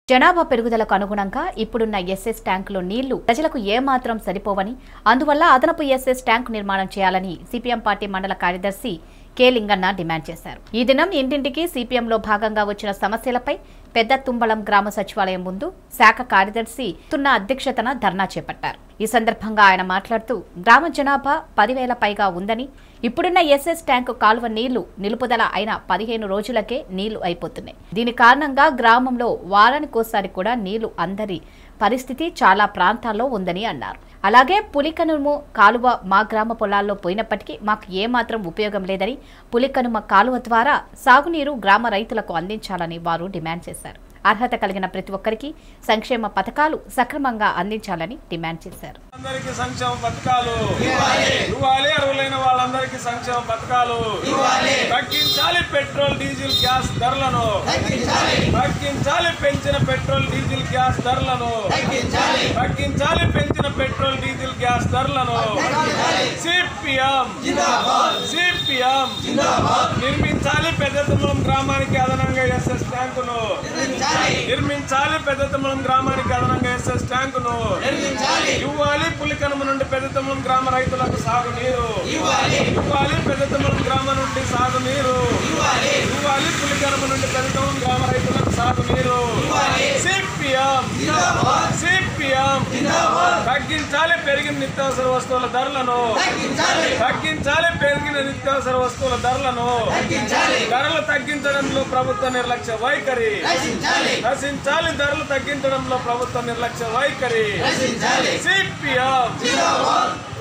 జనాభా పెరుగుదలకు అనుగుణంగా ఇప్పుడున్న ఎస్ఎస్ ట్యాంకులో నీళ్లు ప్రజలకు ఏమాత్రం సరిపోవని అందువల్ల అదనపు ఎస్ఎస్ ట్యాంకు నిర్మాణం చేయాలని సిపిఎం పార్టీ మండల కార్యదర్శి కె లింగన్న డిమాండ్ చేశారు ఈ దినం ఇంటింటికి సిపిఎంలో భాగంగా వచ్చిన సమస్యలపై పెద్ద తుంబళం గ్రామ సచివాలయం ముందు శాఖ కార్యదర్శి తున్న అధ్యక్షతన ధర్నా చేపట్టారు ఈ సందర్భంగా ఆయన మాట్లాడుతూ గ్రామ జనాభా పదివేల పైగా ఉందని ఇప్పుడున్న ఎస్ఎస్ ట్యాంకు కాలువ నీళ్లు నిలుపుదల అయిన పదిహేను రోజులకే నీళ్లు అయిపోతున్నాయి దీని కారణంగా గ్రామంలో వారానికోసారి కూడా నీళ్లు అందరి పరిస్థితి చాలా ప్రాంతాల్లో ఉందని అన్నారు అలాగే పులికనుమ కాలువ మా గ్రామ పొలాల్లో పోయినప్పటికీ మాకు ఏమాత్రం ఉపయోగం లేదని పులికనుమ కాలువ ద్వారా సాగునీరు గ్రామ రైతులకు అందించాలని వారు డిమాండ్ చేశారు అర్హత కలిగిన ప్రతి ఒక్కరికి సంక్షేమ పథకాలు సక్రమంగా అందించాలని డిమాండ్ చేశారు అందరికి సంక్షేమ పథకాలు ఇవ్వాలి అర్హులైన వాళ్ళందరికీ సంక్షేమ పథకాలు తగ్గించాలి పెట్రోల్ డీజిల్ గ్యాస్ ధరలను తగ్గించాలి పెంచిన పెట్రోల్ డీజిల్ గ్యాస్ ధరలను తగ్గించాలి పెంచిన పెట్రోల్ డీజిల్ గ్యాస్ ధరలను సిపిఎం సిపిఎం నిర్మించాలి పెద్దతుమ్మలం గ్రామానికి అదనంగా ఎస్ఎస్ ట్యాంకును నిర్మించాలి పెద్దతుమ్మలం గ్రామానికి అదనంగా ఎస్ఎస్ ట్యాంకును ఇవ్వాలి పులికనుమ నుండి పెద్దతమ్మలం గ్రామ రైతులకు సాగునీరు ఇవ్వాలి పెద్దతమ్మలం గ్రామం నుండి సాగునీరు ఇవ్వాలి పులికనుమ నుండి పెద్దతమ్మలం గ్రామ రైతులకు సాగునీరు సిపిఎం సిపిఎం తగ్గించాలి పెరిగిన నిత్యావసర వస్తువుల ధరలను తగ్గించాలి పెరిగిన నిత్యావసర వస్తువుల ధరలను ధరలు తగ్గించడంలో ప్రభుత్వ నిర్లక్ష్య వైఖరి నశించాలి ధరలు తగ్గించడంలో ప్రభుత్వ నిర్లక్ష్య వైఖరి సిపిఎం